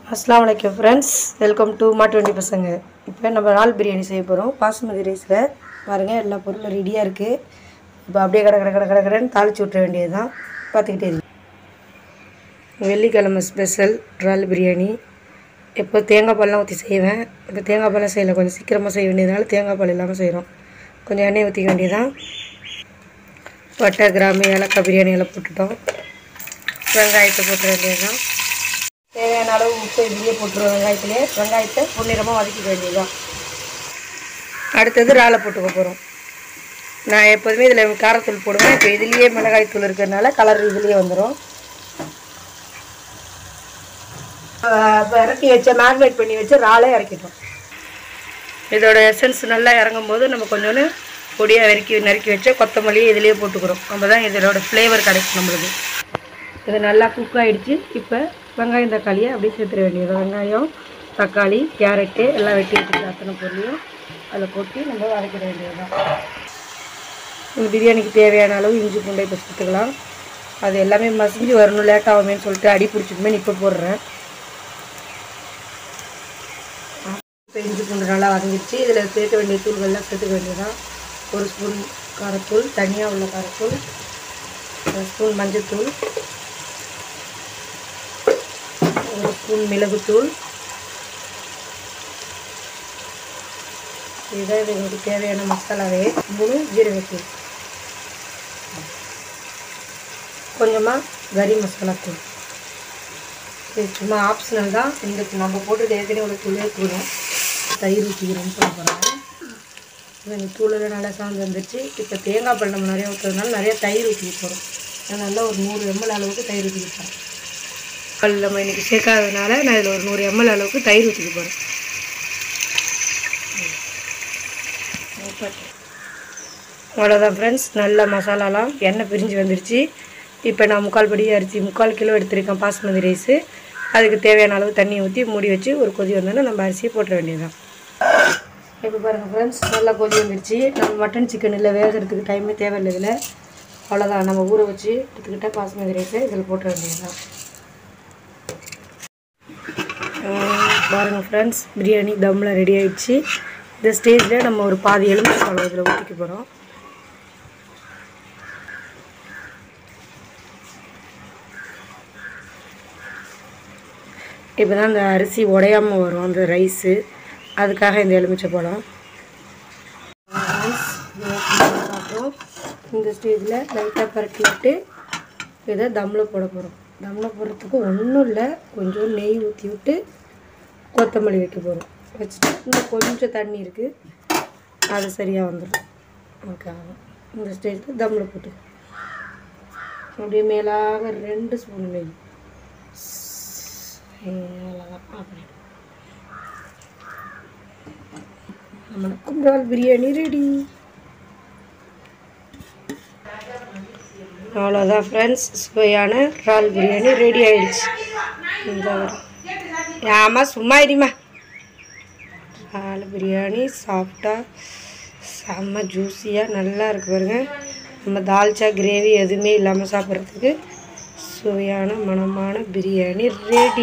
அஸ்லாம் வலைக்கம் friends welcome to மா டுவெண்ட்டி பசங்க இப்போ நம்ம நாள் பிரியாணி செய்ய போகிறோம் பாசுமதி ரைஸில் பாருங்கள் எல்லா பொருளும் ரெடியாக இருக்குது இப்போ அப்படியே கடை கடை கடை கடை கடைன்னு தாளிச்சு விட்ற வேண்டியது தான் பார்த்துக்கிட்டே இருக்கு வெள்ளிக்கிழமை ஸ்பெஷல் இறால் பிரியாணி இப்போ தேங்காய் பால்லாம் ஊற்றி செய்வேன் இப்போ தேங்காய் பால்லாம் செய்யலை கொஞ்சம் சீக்கிரமாக செய்ய வேண்டியதுனால தேங்காய் பால் இல்லாமல் செய்கிறோம் கொஞ்சம் எண்ணெய் ஊற்றிக்க வேண்டியதுதான் பட்டை கிராம்பு ஏலக்காய் பிரியாணி எல்லாம் போட்டுட்டோம் வெங்காயத்தை போட்டுற வேண்டியதுதான் தேவையான அளவு உப்பு இதுலேயே போட்டுருவோம் வெங்காயத்துலேயே வெங்காயத்தை பொன்னிறமாக வதக்கிக்க வேண்டியதுதான் அடுத்தது இறாலை போட்டுக்க போகிறோம் நான் எப்போதுமே இதில் காரத்தூள் போடுவேன் இப்போ இதுலேயே மிளகாய் தூள் இருக்கிறதுனால கலர் இதுலேயே வந்துடும் இப்போ இறக்கி வச்ச மேரினேட் பண்ணி வச்சு இறாலே இறக்கிட்டோம் இதோட எசன்ஸ் நல்லா இறங்கும் போது நம்ம கொஞ்சோண்டு பொடியாக நறுக்கி நறுக்கி வச்ச கொத்தமல்லி இதுலேயே போட்டுக்கிறோம் நம்ம தான் இதோட ஃப்ளேவர் கிடைக்கும் நம்மளுக்கு இது நல்லா குக் ஆகிடுச்சு இப்போ வெங்காயம் தக்காளியை அப்படியே சேர்த்துட வேண்டியது வெங்காயம் தக்காளி கேரட்டு எல்லாம் வெட்டி வச்சுட்டு அத்தனை பொருளையும் அதில் கொட்டி நம்ம வதக்கிட வேண்டியதுதான் இந்த பிரியாணிக்கு தேவையான அளவு இஞ்சி பூண்டை இப்போ சேர்த்துக்கலாம் அது எல்லாமே மசிஞ்சு வரணும் லேட் ஆகுமேன்னு சொல்லிட்டு அடி பிடிச்சிக்குமே இப்போ போடுறேன் இப்போ இஞ்சி பூண்டு நல்லா வதங்கிடுச்சு இதில் சேர்க்க வேண்டிய தூள்கள்லாம் சேர்த்துக்க வேண்டியதுதான் ஒரு ஸ்பூன் காரத்தூள் தனியாக உள்ள காரத்தூள் ஒரு ஸ்பூன் மஞ்சத்தூள் ஒரு ஸ்பூன் மிளகுத்தூள் இதுதான் இதுங்களுக்கு தேவையான மசாலாவே மூணு ஜீரகத்தூள் கொஞ்சமாக கறி மசாலா தூள் இது சும்மா ஆப்ஷனல் தான் இந்த நம்ம போட்டு ஏற்கனவே உள்ள தூளே தூளும் தயிர் ஊற்றிக்கிறோம்னு சொல்ல போகிறாங்க இந்த தூளில் நல்லா சார்ந்து வந்துருச்சு இப்போ தேங்காய் பால் நம்ம நிறைய ஊற்றுறதுனால நிறைய தயிர் ஊற்றிக்க போகிறோம் நல்லா ஒரு நூறு எம்எல் அளவுக்கு தயிர் ஊற்றிக்க போகிறோம் பால் நம்ம இன்றைக்கி சேர்க்காததுனால நான் இதில் ஒரு நூறு எம்எல் அளவுக்கு தயிர் ஊற்றிக்க போகிறேன் அவ்வளோதான் ஃப்ரெண்ட்ஸ் நல்ல மசாலாலாம் எண்ணெய் பிரிஞ்சு வந்துருச்சு இப்போ நான் முக்கால் படி அரிசி முக்கால் கிலோ எடுத்திருக்கேன் பாஸ்மதி ரைஸு அதுக்கு தேவையான அளவு தண்ணி ஊற்றி மூடி வச்சு ஒரு கொதி வந்தோன்னா நம்ம அரிசியை போட்டுற வேண்டியதுதான் இப்போ பாருங்கள் ஃப்ரெண்ட்ஸ் நல்லா கொதி வந்துருச்சு நம்ம மட்டன் சிக்கன் இல்லை வேகிறதுக்கு டைமே தேவையில்லை இதில் அவ்வளோதான் நம்ம ஊற வச்சு எடுத்துக்கிட்ட பாஸ்மதி ரைஸை இதில் போட்டுற வேண்டியதுதான் பாருங்கள் ஃப்ரெண்ட்ஸ் பிரியாணி தம்மில் ரெடி ஆயிடுச்சு இந்த ஸ்டேஜில் நம்ம ஒரு பாதி எலுமிச்சை பழம் இதில் ஊற்றிக்க போகிறோம் இப்போ தான் அந்த அரிசி உடையாமல் வரும் அந்த ரைஸு அதுக்காக இந்த எலுமிச்சை பழம் பார்க்குறோம் இந்த ஸ்டேஜில் லைட்டாக பரட்டி விட்டு இதை தம்மில் போட போகிறோம் தம்மில் போடுறதுக்கு ஒன்றும் இல்லை கொஞ்சம் நெய் ஊற்றி விட்டு கொத்தமல்லி வைக்க போகிறோம் வச்சுட்டு இன்னும் கொஞ்சம் தண்ணி இருக்குது அது சரியாக வந்துடும் ஓகே இந்த ஸ்டேஜில் தம்மில் போட்டு அப்படியே மேலாக ரெண்டு ஸ்பூன் நெய் அவ்வளோதான் அப்படி நம்மளுக்கு இறால் பிரியாணி ரெடி அவ்வளோதான் ஃப்ரெண்ட்ஸ் சுவையான இறால் பிரியாணி ரெடி ஆயிடுச்சு இந்த ஆமாம் சும்மா இருமா இறால் பிரியாணி சாஃப்டாக செம்ம ஜூஸியாக நல்லா இருக்கு பாருங்க நம்ம தால்ச்சா கிரேவி எதுவுமே இல்லாமல் சாப்பிட்றதுக்கு சுவையான மணமான பிரியாணி ரெடி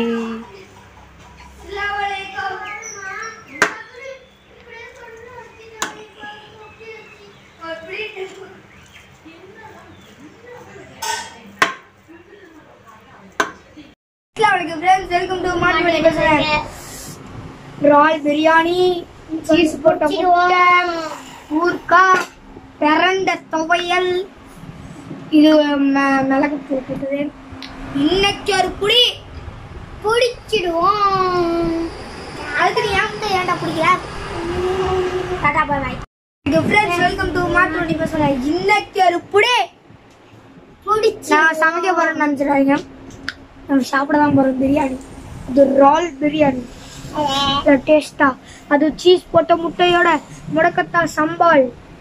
வணக்கம் ஃப்ரெண்ட்ஸ் வெல்கம் டு மாட்டு பேசுறேன் ரால் பிரியாணி சீஸ் போட்ட முட்டை ஊர்க்கா பிறண்ட துவையல் இது ம- மிளகு போட்டுது இன்னைக்கு ஒரு புடி பிடிச்சிடுவோம் அதுக்கு நீ ஏன் முட்டை ஏன்டா பிடிக்கல டாடா பாய் பாய் இது ஃப்ரெண்ட்ஸ் வெல்கம் டு மாட்டு பேசுறேன் இன்னைக்கு ஒரு புடி நான் சமைக்க போறேன்னு நினைச்சிடாதீங்க நம்ம சாப்பிட தான் போறோம் பிரியாணி இது ரால் பிரியாணி டேஸ்டா அது சீஸ் போட்ட முட்டையோட முடக்கத்தால் சம்பால்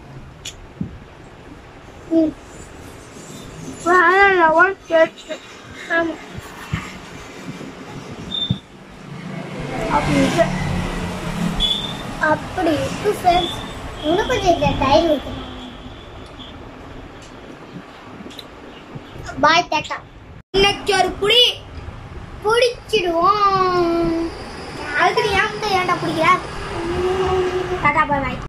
ம். வேற level taste. ஆமா. அப்படி இருக்கு. அப்படி இருக்கு ஃப்ரெண்ட்ஸ் இன்னும் கொஞ்சம் இந்த தயிர் ஊற்றணும் பாய் டாட்டா இன்னைக்கு ஒரு புடி பிடிச்சிடுவோம் ஏன்டா பிடிக்கிற டாடா பாய் பாய்